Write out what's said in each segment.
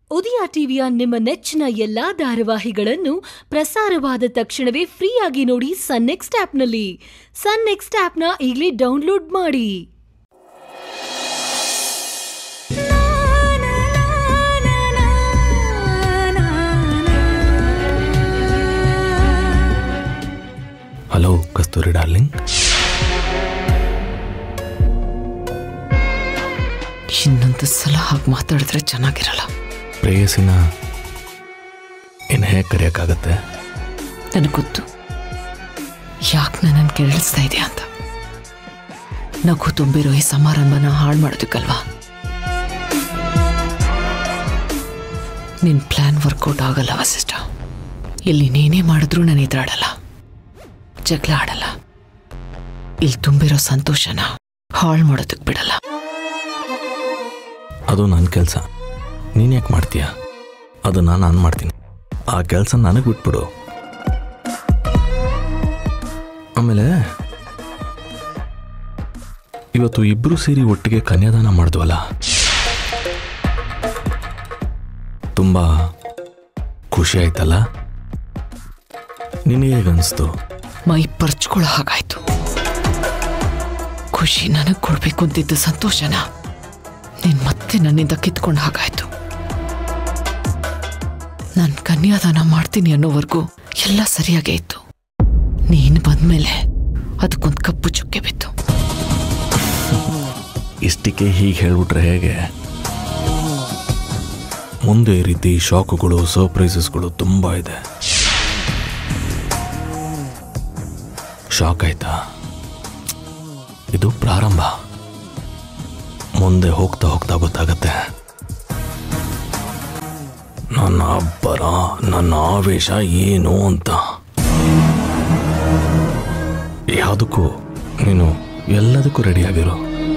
ಉದಯ ಟಿವಿಯ ನಿಮ್ಮ ನೆಚ್ಚಿನ ಎಲ್ಲಾ ಧಾರಾವಾಹಿಗಳನ್ನು ಪ್ರಸಾರವಾದ ತಕ್ಷಣವೇ ಫ್ರೀಯಾಗಿ ನೋಡಿ ಸನ್ ನೆಕ್ಸ್ಟ್ ಆಪ್ನಲ್ಲಿ ಸನ್ ನೆಕ್ಸ್ಟ್ ಆಪ್ನ ಈಗಲೇ ಡೌನ್ಲೋಡ್ ಮಾಡಿ ಹಲೋ ಕಸ್ತೂರಿ ಡಾರ್ಲಿಂಗ್ ಇನ್ನೊಂದು ಸಲ ಹಾಗೆ ಮಾತಾಡಿದ್ರೆ ಚೆನ್ನಾಗಿರಲ್ಲ ಪ್ರೇಯಸಿನ ಇನ್ನು ಹೇಗೆ ಕರೆಯೋಕ್ಕಾಗತ್ತೆ ನನಗೆ ಗೊತ್ತು ಯಾಕೆ ನನ್ನನ್ನು ಕೇಳಿಸ್ತಾ ಇದೆಯಾ ಅಂತ ನಗು ತುಂಬಿರೋ ಈ ಸಮಾರಂಭನ ಹಾಳು ಮಾಡೋದಕ್ಕಲ್ವಾ ನಿನ್ನ ಪ್ಲ್ಯಾನ್ ವರ್ಕೌಟ್ ಆಗಲ್ಲ ವಸಿಷ್ಠ ಇಲ್ಲಿ ನೀನೇ ಮಾಡಿದ್ರೂ ನಾನು ಎದುರಾಡಲ್ಲ ಜಗಳ ಆಡಲ್ಲ ಇಲ್ಲಿ ತುಂಬಿರೋ ಸಂತೋಷನ ಹಾಳು ಮಾಡೋದಕ್ಕೆ ಬಿಡಲ್ಲ ಅದು ನನ್ನ ಕೆಲಸ ನೀನು ಯಾಕೆ ಮಾಡ್ತೀಯ ಅದನ್ನು ನಾನು ಮಾಡ್ತೀನಿ ಆ ಕೆಲಸ ನನಗೆ ಬಿಟ್ಬಿಡು ಆಮೇಲೆ ಇವತ್ತು ಇಬ್ಬರು ಸೇರಿ ಒಟ್ಟಿಗೆ ಕನ್ಯಾದಾನ ಮಾಡಿದ್ವಲ್ಲ ತುಂಬ ಖುಷಿ ಆಯ್ತಲ್ಲ ನಿನಗೆ ಹೇಗನ್ನಿಸ್ತು ಮೈ ಪರ್ಚ್ಕೊಳ್ಳೋ ಹಾಗಾಯ್ತು ಖುಷಿ ನನಗೆ ಕೊಡ್ಬೇಕು ಅಂತಿದ್ದ ಸಂತೋಷನ ನೀನ್ ಮತ್ತೆ ನನ್ನಿಂದ ಕಿತ್ಕೊಂಡ ಹಾಗಾಯ್ತು ನಾನು ಕನ್ಯಾದಾನ ಮಾಡ್ತೀನಿ ಅನ್ನೋವರೆಗೂ ಎಲ್ಲ ಸರಿಯಾಗೇ ಇತ್ತು ನೀನು ಬಂದ್ಮೇಲೆ ಅದಕ್ಕೊಂದು ಕಪ್ಪು ಚುಕ್ಕೆ ಬಿತ್ತು ಇಷ್ಟಕ್ಕೆ ಹೀಗೆ ಹೇಳ್ಬಿಟ್ರೆ ಹೇಗೆ ಮುಂದೆ ಈ ರೀತಿ ಶಾಕುಗಳು ಸರ್ಪ್ರೈಸಸ್ಗಳು ತುಂಬ ಇದೆ ಶಾಕ್ ಆಯ್ತಾ ಇದು ಪ್ರಾರಂಭ ಮುಂದೆ ಹೋಗ್ತಾ ಹೋಗ್ತಾ ಗೊತ್ತಾಗತ್ತೆ ನನ್ನ ಅಬ್ಬರ ನನ್ನ ಆವೇಶ ಏನು ಅಂತ ಯಾವುದಕ್ಕೂ ನೀನು ಎಲ್ಲದಕ್ಕೂ ರೆಡಿಯಾಗಿರು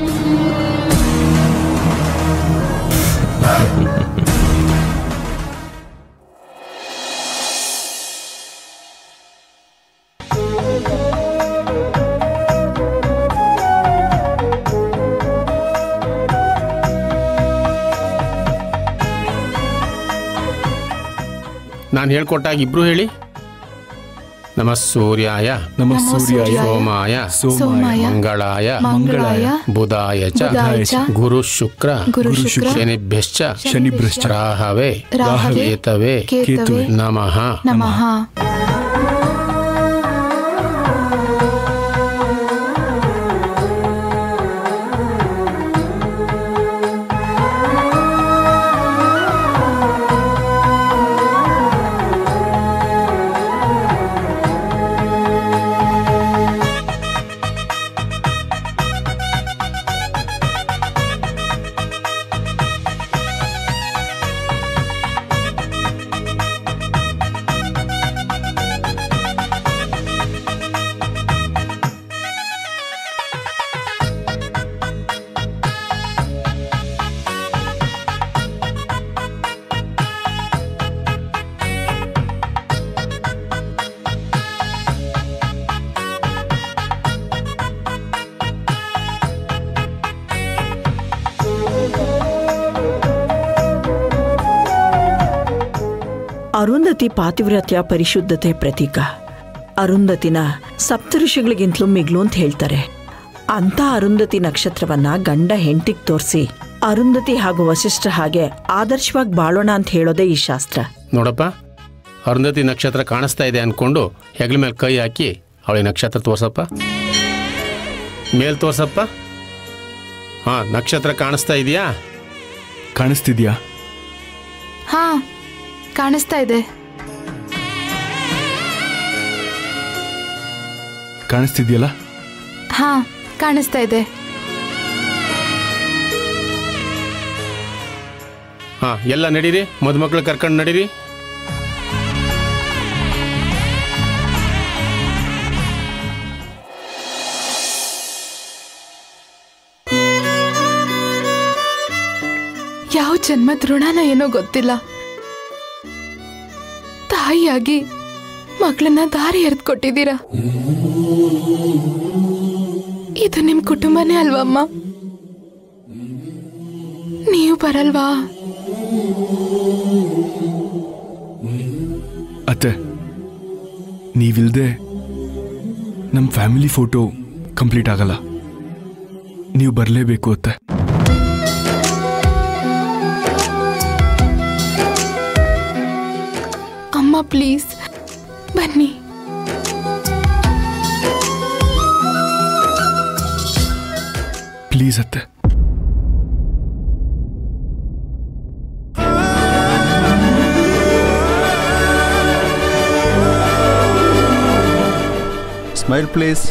ನಾನು ಹೇಳ್ಕೊಟ್ಟಾಗ ಇಬ್ರು ಹೇಳಿ ನಮ ಸೂರ್ಯಾಯ ನಮ ಸೂರ್ಯಾಯ ಸೋಮಾಯ ಸೋಮಾಯ ಮಂಗಳಾಯ ಮಂಗಳಾಯ ಬುಧಾಯ ಚ ಬುಧಾಯ ಚ ಗುರು ಶುಕ್ರ ಗುರು ಶುಕ್ರ ಶನಿಭ್ಯಶ್ಚ ಶನಿಭ್ರಶ್ಚ ರಾಹವೇ ರಾಹವೇ ಕೇತವೇ ಕೇತುವೆ ನಮಃ ನಮಃ ಅರುಂಧತಿ ಪಾತಿವ್ರತ್ಯ ಪರಿಶುದ್ಧತೆ ಪ್ರತೀಕ ಅರುಂಧತಿನ ಸಪ್ತಋಷಿಗಳಿಗಿಂತಲೂ ಮಿಗ್ಲು ಅಂತ ಹೇಳ್ತಾರೆ ಅಂತ ಅರುಂಧತಿ ನಕ್ಷತ್ರವನ್ನ ಗಂಡ ಹೆಂಡತಿಗೆ ತೋರಿಸಿ ಅರುಂಧತಿ ಹಾಗೂ ವಸಿಷ್ಠ ಹಾಗೆ ಆದರ್ಶವಾಗಿ ಬಾಳೋಣ ಅಂತ ಹೇಳೋದೇ ಈ ಶಾಸ್ತ್ರ ನೋಡಪ್ಪ ಅರುಂಧತಿ ನಕ್ಷತ್ರ ಕಾಣಿಸ್ತಾ ಇದೆ ಅನ್ಕೊಂಡು ಹೆಗಲ ಮೇಲೆ ಕೈ ಹಾಕಿ ಅವಳಿ ನಕ್ಷತ್ರ ತೋರ್ಸಪ್ಪ ಮೇಲ್ ತೋರ್ಸಪ್ಪ ಹಾ ನಕ್ಷತ್ರ ಕಾಣಿಸ್ತಾ ಇದೆಯಾ ಕಾಣಿಸ್ತಿದ್ಯಾ ಹಾ ಕಾಣಿಸ್ತಾ ಇದೆ ಕಾಣಿಸ್ತಿದ್ಯಲ್ಲ ಹಾ ಕಾಣಿಸ್ತಾ ಇದೆ ಹಾ ಎಲ್ಲ ನಡೀರಿ ಮದುಮಕ್ಳು ಕರ್ಕೊಂಡು ನಡೀರಿ ಯಾವ ಜನ್ಮದ ಋಣನ ಏನೋ ಗೊತ್ತಿಲ್ಲ ತಾಯಿಯಾಗಿ ಮಗಳನ್ನ ದಾರಿ ಎರೆದು ಕೊಟ್ಟಿದ್ದೀರಾ ಇದು ನಿಮ್ ಕುಟುಂಬನೇ ಅಲ್ವಮ್ಮ ನೀವು ಬರಲ್ವಾ ನೀವಿಲ್ದೆ ನಮ್ಮ ಫ್ಯಾಮಿಲಿ ಫೋಟೋ ಕಂಪ್ಲೀಟ್ ಆಗಲ್ಲ ನೀವು ಬರಲೇಬೇಕು ಅತ್ತೆ ಅಮ್ಮ ಪ್ಲೀಸ್ ಬನ್ನಿ ಪ್ಲೀಸ್ ಅತ್ತೆ ಸ್ಮೈಲ್ ಪ್ಲೀಸ್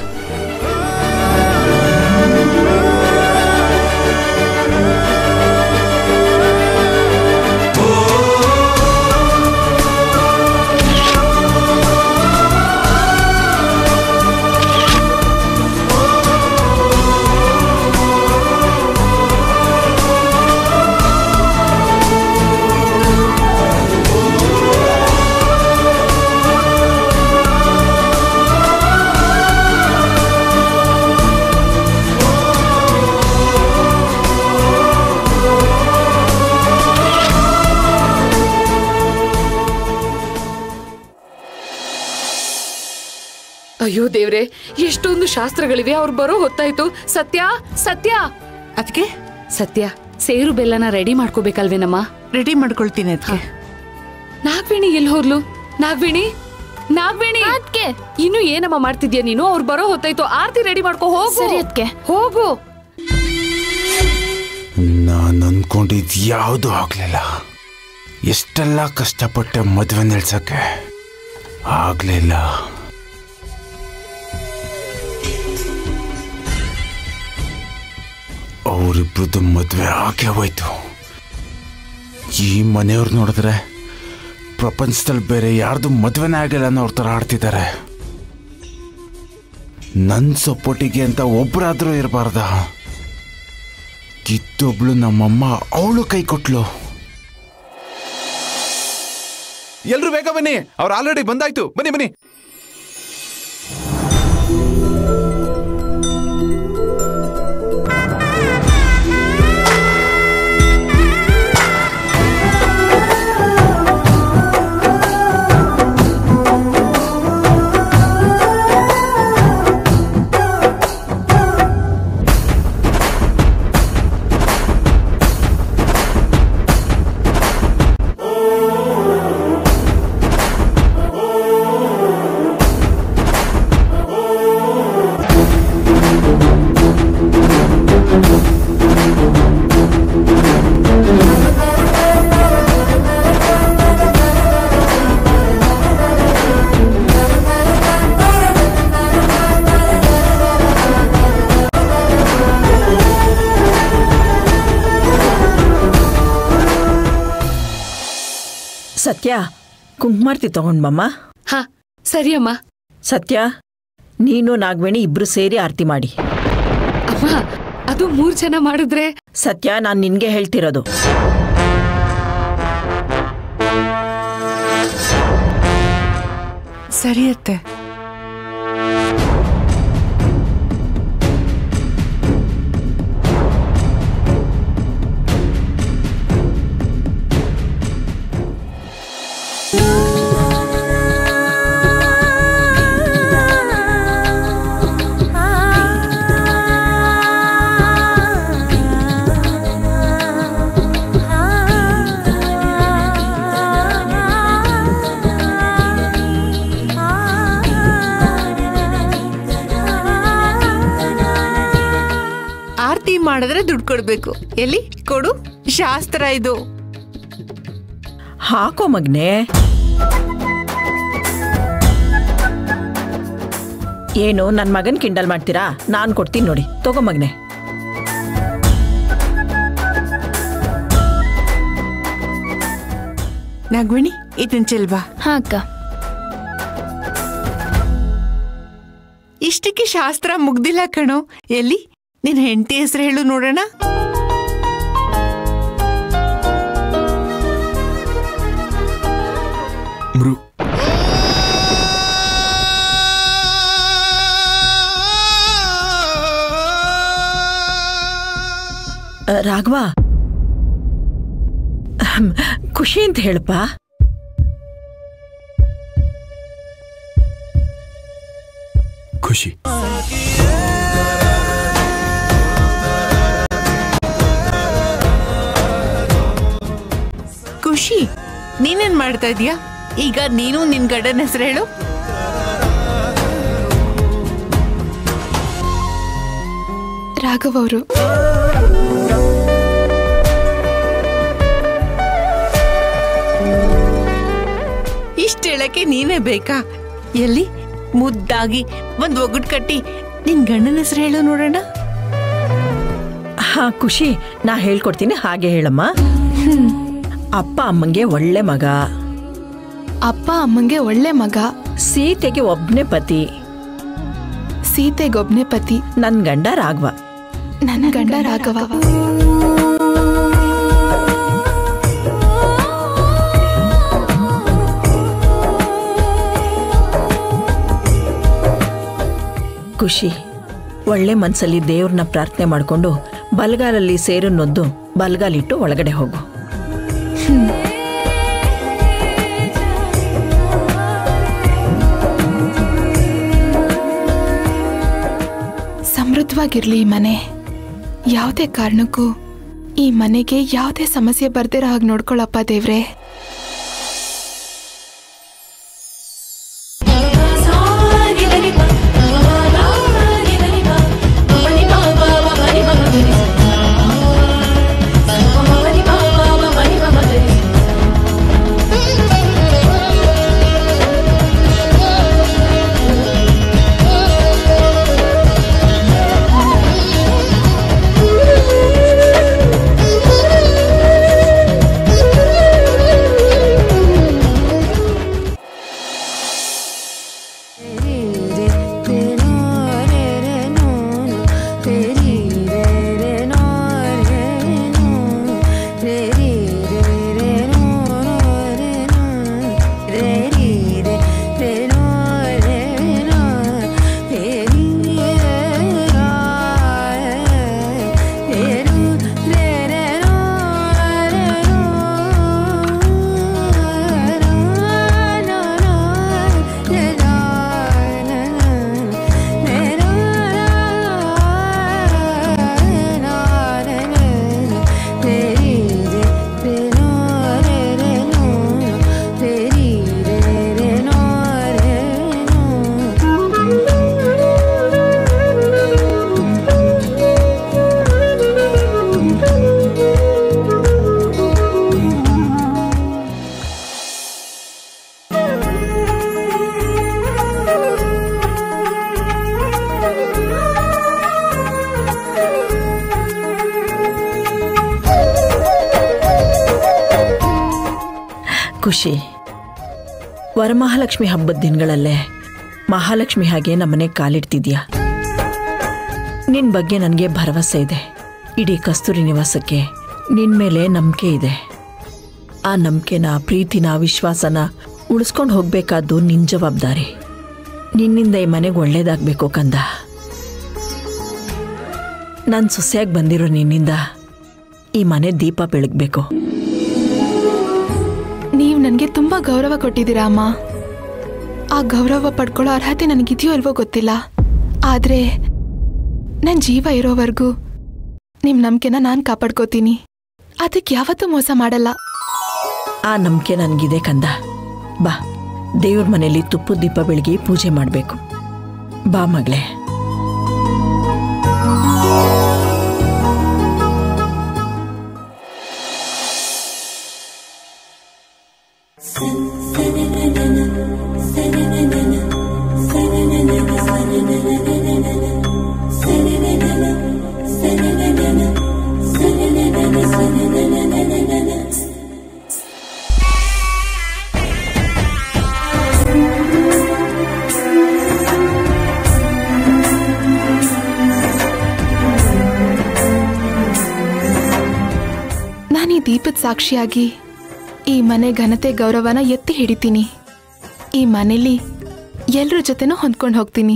ಅಯ್ಯೋ ದೇವ್ರೆ ಎಷ್ಟೊಂದು ಶಾಸ್ತ್ರಗಳಿವೆ ಅವ್ರು ಬರೋ ಹೊತ್ತಾಯ್ತು ಸತ್ಯ ಸತ್ಯ ಅದಕ್ಕೆ ಸತ್ಯ ಸೇರು ಬೆಲ್ಲನ ರೆಡಿ ಮಾಡ್ಕೋಬೇಕಲ್ವೇನಮ್ಮ ರೆಡಿ ಮಾಡ್ಕೊಳ್ತೀನಿ ಅದಕ್ಕೆ ನಾಗವೇಣಿ ಎಲ್ಲಿ ಹೋದ್ಲು ನಾಗವೇಣಿ ನಾಗವೇಣಿ ಅದ್ಕೆ ಇನ್ನು ಏನಮ್ಮ ಮಾಡ್ತಿದ್ಯಾ ನೀನು ಅವ್ರು ಬರೋ ಹೊತ್ತಾಯ್ತು ಆರ್ತಿ ರೆಡಿ ಮಾಡ್ಕೋ ಹೋಗು ಸರಿ ಅದ್ಕೆ ಹೋಗು ನಾನು ಅನ್ಕೊಂಡಿದ್ ಯಾವುದು ಆಗ್ಲಿಲ್ಲ ಎಷ್ಟೆಲ್ಲ ಕಷ್ಟಪಟ್ಟೆ ಮದುವೆ ನಿಲ್ಸಕ್ಕೆ ಆಗ್ಲಿಲ್ಲ ಅವರಿಬ್ರದ್ದು ಮದುವೆ ಆಗೇ ಹೋಯ್ತು ಈ ಮನೆಯವ್ರು ನೋಡಿದ್ರೆ ಪ್ರಪಂಚದಲ್ಲಿ ಬೇರೆ ಯಾರ್ದು ಮದುವೆನೇ ಆಗಿಲ್ಲ ಅನ್ನೋ ಅವ್ರ ಥರ ಆಡ್ತಿದ್ದಾರೆ ನನ್ನ ಸಪೋರ್ಟಿಗೆ ಅಂತ ಒಬ್ಬರಾದ್ರೂ ಇರಬಾರ್ದ ಕಿತ್ತೊಬ್ಳು ನಮ್ಮಮ್ಮ ಅವಳು ಕೈ ಕೊಟ್ಲು ಎಲ್ರು ಬೇಗ ಬನ್ನಿ ಅವ್ರು ಆಲ್ರೆಡಿ ಬಂದಾಯ್ತು ಬನ್ನಿ ಬನ್ನಿ ಸತ್ಯ ಕುಂಕುಮಾರ್ತಿ ತಗೊಂಡ್ ಬಮ್ಮ ಹಾ ಸರಿ ಅಮ್ಮ ಸತ್ಯ ನೀನು ನಾಗವೇಣಿ ಇಬ್ರು ಸೇರಿ ಆರತಿ ಮಾಡಿ ಅಮ್ಮ ಅದು ಮೂರ್ ಜನ ಮಾಡಿದ್ರೆ ಸತ್ಯ ನಾನು ನಿನ್ಗೆ ಹೇಳ್ತಿರೋದು ಸರಿ ಅತ್ತೆ ಆರತಿ ಮಾಡಿದ್ರೆ ದುಡ್ಡು ಕೊಡ್ಬೇಕು ಎಲ್ಲಿ ಕೊಡು ಶಾಸ್ತ್ರ ಇದು ಹಾಕೋ ಮಗ್ನೆ ಏನು ನನ್ನ ಮಗನ್ ಕಿಂಡಲ್ ಮಾಡ್ತೀರಾ ನಾನು ಕೊಡ್ತೀನಿ ನೋಡಿ ತಗೋ ಮಗ್ನೆ ನಾಗವೇಣಿ ಇದನ್ ಚೆಲ್ವಾ ಹಾ ಅಕ್ಕ ಇಷ್ಟಕ್ಕೆ ಶಾಸ್ತ್ರ ಮುಗ್ದಿಲ್ಲ ಕಣೋ ಎಲ್ಲಿ ನಿನ್ ಹೆಂಡತಿ ಹೆಸರು ಹೇಳು ನೋಡೋಣ ಮೃ ಅ, ರಾಘವ ಅಹಂ, ಖುಷಿ ಅಂತ ಹೇಳಪ್ಪ ಖುಷಿ ಖುಷಿ ನೀನೇನ್ ಮಾಡ್ತಾ ಇದೀಯಾ ಈಗ ನೀನು ನಿನ್ ಗಂಡನ ಹೆಸರು ಹೇಳು ರಾಘವ್ ಅವರು ಇಷ್ಟ ಹೇಳಕ್ಕೆ ನೀನೇ ಬೇಕಾ ಎಲ್ಲಿ ಮುದ್ದಾಗಿ ಒಂದ್ ಒಗ್ಗಟ್ ಕಟ್ಟಿ ನಿನ್ ಗಂಡನ ಹೆಸರು ಹೇಳು ನೋಡೋಣ ಹಾ ಖುಷಿ ನಾ ಹೇಳ್ಕೊಡ್ತೀನಿ ಹಾಗೆ ಹೇಳಮ್ಮ ಅಪ್ಪ ಅಮ್ಮಂಗೆ ಒಳ್ಳೆ ಮಗ ಅಪ್ಪ ಅಮ್ಮಂಗೆ ಒಳ್ಳೆ ಮಗ ಸೀತೆಗೆ ಒಬ್ನೇ ಪತಿ ಸೀತೆಗೊಬ್ನೇ ಪತಿ ನನ್ ಗಂಡ ರಾಘವ ನನ್ನ ಗಂಡ ರಾಘವ ಖುಷಿ ಒಳ್ಳೆ ಮನ್ಸಲ್ಲಿ ದೇವ್ರನ್ನ ಪ್ರಾರ್ಥನೆ ಮಾಡ್ಕೊಂಡು ಬಲ್ಗಾಲಲ್ಲಿ ಸೇರನ್ನೊದ್ದು ಬಲ್ಗಾಲಿಟ್ಟು ಒಳಗಡೆ ಹೋಗು ಸಮೃದ್ಧವಾಗಿರ್ಲಿ ಈ ಮನೆ ಯಾವುದೇ ಕಾರಣಕ್ಕೂ ಈ ಮನೆಗೆ ಯಾವುದೇ ಸಮಸ್ಯೆ ಬರ್ದಿರೋ ಹಾಗೆ ನೋಡ್ಕೊಳಪ್ಪ ದೇವ್ರೆ ಖುಷಿ ವರಮಹಾಲಕ್ಷ್ಮಿ ಹಬ್ಬದ ದಿನಗಳಲ್ಲೇ ಮಹಾಲಕ್ಷ್ಮಿ ಹಾಗೆ ನಮ್ಮನೆ ಕಾಲಿಡ್ತಿದ್ಯಾ ನಿನ್ ಬಗ್ಗೆ ನನಗೆ ಭರವಸೆ ಇದೆ ಇಡೀ ಕಸ್ತೂರಿ ನಿವಾಸಕ್ಕೆ ನಿನ್ ಮೇಲೆ ನಂಬಿಕೆ ಇದೆ ಆ ನಂಬಿಕೆನ ಪ್ರೀತಿನ ವಿಶ್ವಾಸನ ಉಳಿಸ್ಕೊಂಡು ಹೋಗ್ಬೇಕಾದ್ದು ನಿನ್ ಜವಾಬ್ದಾರಿ ನಿನ್ನಿಂದ ಈ ಮನೆಗೆ ಒಳ್ಳೇದಾಗಬೇಕು ಕಂದ ನಾನು ಸೊಸೆಯಾಗಿ ಬಂದಿರೋ ನಿನ್ನಿಂದ ಈ ಮನೆ ದೀಪ ಬೆಳಗ್ಬೇಕು ನೀವು ನನಗೆ ತುಂಬಾ ಗೌರವ ಕೊಟ್ಟಿದ್ದೀರಾ ಅಮ್ಮ ಆ ಗೌರವ ಪಡ್ಕೊಳ್ಳೋ ಅರ್ಹತೆ ನನಗಿದೆಯೋ ಅಲ್ವೋ ಗೊತ್ತಿಲ್ಲ ಆದ್ರೆ ನನ್ನ ಜೀವ ಇರೋವರೆಗೂ ನಿಮ್ಮ ನಂಬಿಕೆನ ನಾನು ಕಾಪಾಡ್ಕೋತೀನಿ ಅದಕ್ಕೆ ಯಾವತ್ತೂ ಮೋಸ ಮಾಡಲ್ಲ ಆ ನಂಬಿಕೆ ನನಗಿದೆ ಕಂದ ಬಾ ದೇವ್ರ ಮನೆಯಲ್ಲಿ ತುಪ್ಪದ ದೀಪ ಬೆಳಗಿ ಪೂಜೆ ಮಾಡಬೇಕು ಬಾ ಮಗಳೇ ನಾನು ಈ ದೀಪದ ಸಾಕ್ಷಿಯಾಗಿ ಈ ಮನೆ ಘನತೆ ಗೌರವನ ಎತ್ತಿ ಹಿಡಿತೀನಿ ಈ ಮನೇಲಿ ಎಲ್ರ ಜೊತೆನೂ ಹೊಂದ್ಕೊಂಡು ಹೋಗ್ತೀನಿ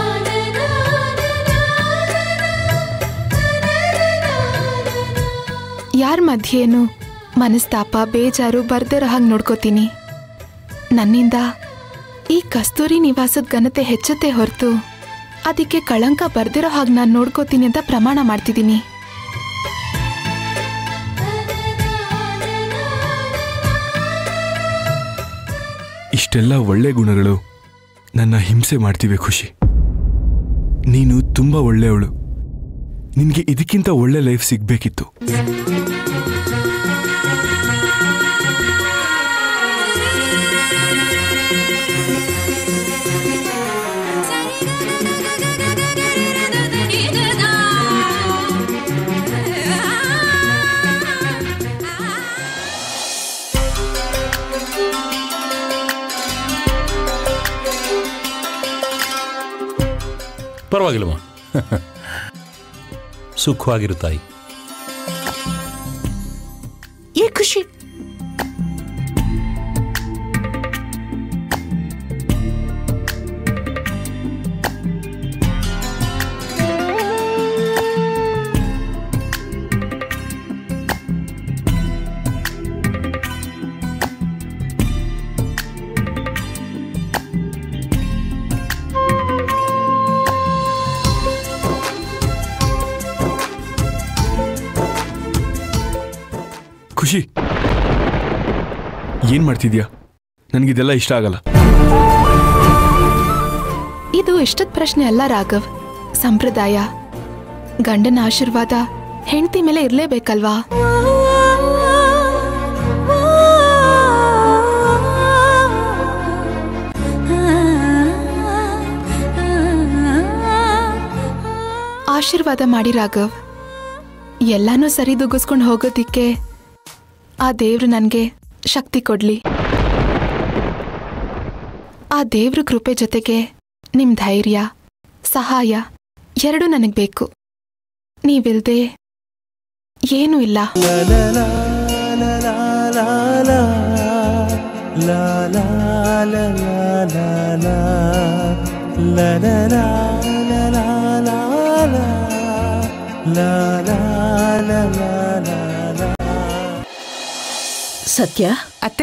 ಯಾರ ಮಧ್ಯೇನು ಮನಸ್ತಾಪ ಬೇಜಾರು ಬರ್ದಿರೋ ಹಾಗೆ ನೋಡ್ಕೋತೀನಿ ನನ್ನಿಂದ ಈ ಕಸ್ತೂರಿ ನಿವಾಸದ ಘನತೆ ಹೆಚ್ಚುತ್ತೆ ಹೊರತು ಅದಕ್ಕೆ ಕಳಂಕ ಬರ್ದಿರೋ ಹಾಗೆ ನಾನು ನೋಡ್ಕೋತೀನಿ ಅಂತ ಪ್ರಮಾಣ ಮಾಡ್ತಿದ್ದೀನಿ ಇಷ್ಟೆಲ್ಲ ಒಳ್ಳೆ ಗುಣಗಳು ನನ್ನ ಹಿಂಸೆ ಮಾಡ್ತಿವೆ ಖುಷಿ ನೀನು ತುಂಬ ಒಳ್ಳೆಯವಳು ನಿನಗೆ ಇದಕ್ಕಿಂತ ಒಳ್ಳೆ ಲೈಫ್ ಸಿಗ್ಬೇಕಿತ್ತು ಪರವಾಗಿಲ್ಲಮ್ಮ ಸುಖವಾಗಿರು ತಾಯಿ ಏ ಖುಷಿ ಖುಷಿ ಏನ್ ಮಾಡ್ತಿದ್ಯಾ ನನಗಿದೆಲ್ಲ ಇಷ್ಟ ಆಗಲ್ಲ ಇದು ಇಷ್ಟದ ಪ್ರಶ್ನೆ ಅಲ್ಲ ರಾಘವ್ ಸಂಪ್ರದಾಯ ಗಂಡನ ಆಶೀರ್ವಾದ ಹೆಂಡತಿ ಮೇಲೆ ಇರ್ಲೇಬೇಕಲ್ವಾ ಆಶೀರ್ವಾದ ಮಾಡಿ ರಾಘವ್ ಎಲ್ಲಾನು ಸರಿದೂಗಿಸ್ಕೊಂಡು ಹೋಗೋದಿಕ್ಕೆ ಆ ದೇವ್ರು ನನಗೆ ಶಕ್ತಿ ಕೊಡ್ಲಿ ಆ ದೇವ್ರ ಕೃಪೆ ಜೊತೆಗೆ ನಿಮ್ ಧೈರ್ಯ ಸಹಾಯ ಎರಡೂ ನನಗೆ ಬೇಕು ನೀವಿಲ್ದೆ ಏನೂ ಇಲ್ಲ ಸತ್ಯ ಅತ್ತೆ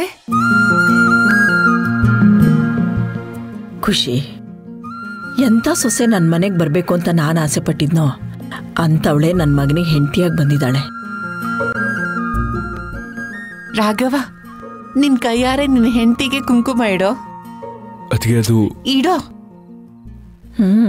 ಖುಷಿ ಎಂಥ ಸೊಸೆ ನನ್ನ ಮನೆಗೆ ಬರಬೇಕು ಅಂತ ನಾನು ಆಸೆ ಪಟ್ಟಿದ್ನೋ ಅಂಥವಳೆ ನನ್ನ ಮಗನಿಗೆ ಹೆಂಡತಿಯಾಗಿ ಬಂದಿದ್ದಾಳೆ ರಾಘವ ನಿನ್ ಕೈಯಾರೆ ನಿನ್ನ ಹೆಂಡತಿಗೆ ಕುಂಕುಮ ಇಡೋ ಅದಕ್ಕೆ ಅದು ಇಡೋ ಹ್ಮ್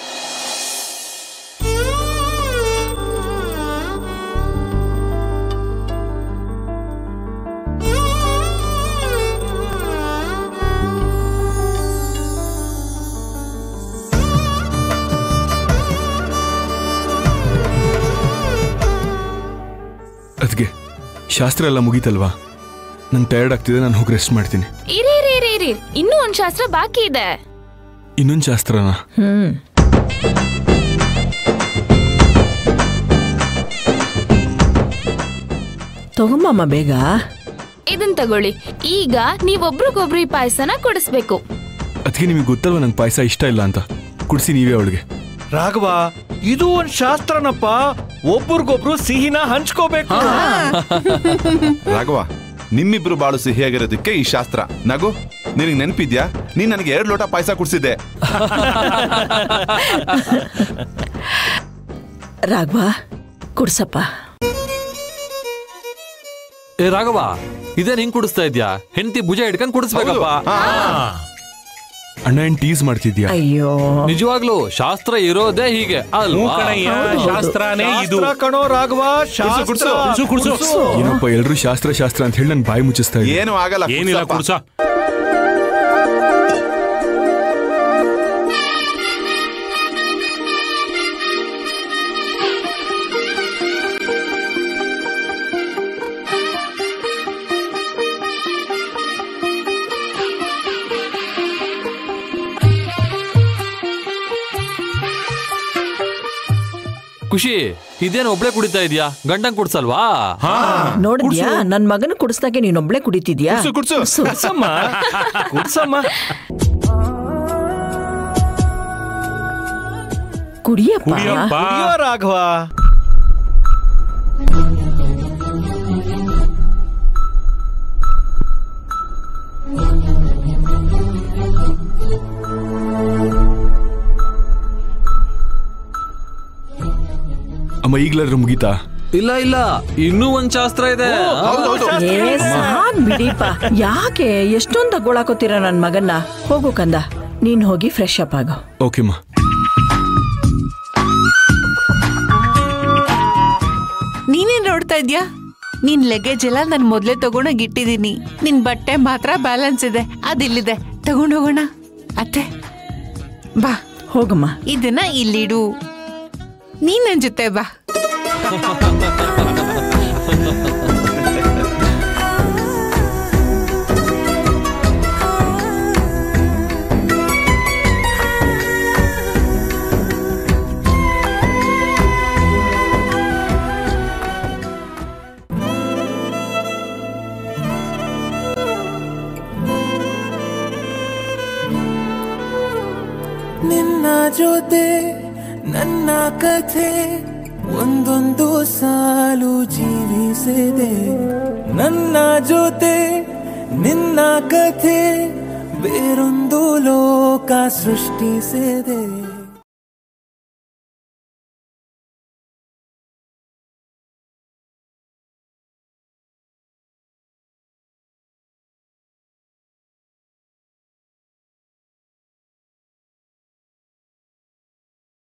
ಅದಕ್ಕೆ ಶಾಸ್ತ್ರ ಎಲ್ಲ ಮುಗೀತಲ್ವಾ ನಂಗೆ ಟಯರ್ಡ್ ಆಗ್ತಿದೆ ನಾನು ಹೋಗಿ ರೆಸ್ಟ್ ಮಾಡ್ತೀನಿ ಇರಿ ಇರಿ ಇರಿ ಇರಿ ಇನ್ನೂ ಒಂದ್ ಶಾಸ್ತ್ರ ಬಾಕಿ ಇದೆ ಇನ್ನೊಂದು ಶಾಸ್ತ್ರನಾ ಹ್ಮ್ ತಗೊಂಬಮ್ಮ ಬೇಗ ಇದನ್ ತಗೊಳ್ಳಿ ಈಗ ನೀವೊಬ್ರಿಗೊಬ್ರು ಈ ಪಾಯಸನ ಕೊಡಿಸ್ಬೇಕು ಅದಕ್ಕೆ ನಿಮಗೆ ಗೊತ್ತಲ್ವಾ ನಂಗೆ ಪಾಯಸ ಇಷ್ಟ ಇಲ್ಲ ಅಂತ ಕುಡಿಸಿ ನೀವೇ ಅವಳಿಗೆ ರಾಘವ ಇದು ಒಂದ್ ಶಾಸ್ತ್ರನಪ್ಪ ಒಬ್ರಿಗೊಬ್ರು ಸಿಹಿನ ಹಂಚ್ಕೋಬೇಕು ರಾಘವ ನಿಮ್ಮಿಬ್ರು ಬಾಳು ಸಿಹಿಯಾಗಿರೋದಕ್ಕೆ ಈ ಶಾಸ್ತ್ರ ನಗು ನಿನಗೆ ನೆನಪಿದ್ಯಾ ನೀನ್ ನನಗೆ ಎರಡು ಲೋಟ ಪಾಯಸ ಕುಡಿಸಿದ್ದೆ ರಾಘವ ಕುಡ್ಸಪ್ಪ ಏ ರಾಘವ ಇದೇನ್ ಹಿಂಗ್ ಕುಡಿಸ್ತಾ ಇದ್ಯಾ ಹೆಂಡತಿ ಭುಜ ಹಿಡ್ಕೊಂಡ್ ಕುಡಿಸ್ಬೇಕಪ್ಪ ಅಣ್ಣ ಏನ್ ಟೀಸ್ ಮಾಡ್ತಿದ್ಯಾ ಅಯ್ಯೋ ನಿಜವಾಗ್ಲು ಶಾಸ್ತ್ರ ಇರೋದೇ ಹೀಗೆ ಅಲ್ವಾ ಶಾಸ್ತ್ರನೇ ಇದು ಕಣೋ ರಾಘವ ಶಾಸ್ತ್ರ ಕುಡ್ಸು, ಕುಡ್ಸು. ಏನಪ್ಪ ಎಲ್ರು ಶಾಸ್ತ್ರ ಶಾಸ್ತ್ರ ಅಂತ ಹೇಳಿ ನನ್ ಬಾಯಿ ಮುಚ್ಚಿಸ್ತಾ ಇದ್ದೀನಿ. ಏನು ಆಗಲ್ಲ ಏನಿಲ್ಲ ಕುಡ್ಸಪ್ಪ. ಕುಡ್ಸ ಖುಷಿ ಇದೇನ್ ಒಬ್ಳೆ ಕುಡಿತಾ ಇದೀಯಾ ಗಂಡಂಗ್ ಕುಡ್ಸಲ್ವಾ ನೋಡಿದ್ಯಾ ನನ್ ಮಗನ ಕುಡಿಸ್ದಾಗೆ ನೀನೊಬ್ಳೆ ಕುಡಿತಿದ್ಯಾ ಕುಡ್ಸು, ಕುಡ್ಸು. ಕುಡ್ಸಮ್ಮ ಕುಡ್ಸಮ್ಮ ಕುಡಿಯಪ್ಪ ಕುಡಿಯಪ್ಪ ಕುಡಿಯೋ ರಾಘವ ಅಮ್ಮ ಈಗ್ಲಾದ್ರೂ ಮುಗೀತಾ ಇಲ್ಲ ಇಲ್ಲ ಇನ್ನೂ ಒಂದ್ ಶಾಸ್ತ್ರ ಇದೆ ಏ ಸಾಕ್ ಬಿಡಿಪ್ಪ ಯಾಕೆ ಎಷ್ಟೊಂದು ತಗೊಳಕೋತೀರ ನನ್ ಮಗನ್ನ ಹೋಗು ಕಂದ ನೀನ್ ಹೋಗಿ ಫ್ರೆಶ್ ಅಪ್ ಆಗು ಓಕೆಮ್ಮ ನೀನೇನ್ ನೋಡ್ತಾ ಇದ್ಯಾ ನಿನ್ ಲಗೇಜ್ ಎಲ್ಲ ನಾನು ಮೊದ್ಲೇ ತಗೊಂಡೋಗಿ ಇಟ್ಟಿದ್ದೀನಿ ನಿನ್ ಬಟ್ಟೆ ಮಾತ್ರ ಬ್ಯಾಲೆನ್ಸ್ ಇದೆ ಅದಿಲ್ಲಿದೆ ತಗೊಂಡೋಗೋಣ ಅತ್ತೆ ಬಾ ಹೋಗಮ್ಮ ಇದನ್ನ ಇಲ್ಲಿಡು ನೀನ್ ನನ್ ಜೊತೆ ಬಾ ನಿನ್ನ ಜೊತೆ ನನ್ನ ಕಥೆ ಒಂದೊಂದು ಸಾಲು ಜೀವಿಸಿದೆ ನನ್ನ ಜೊತೆ ನಿನ್ನ ಕಥೆ ಬೇರೊಂದು ಲೋಕ ಸೃಷ್ಟಿಸಿದೆ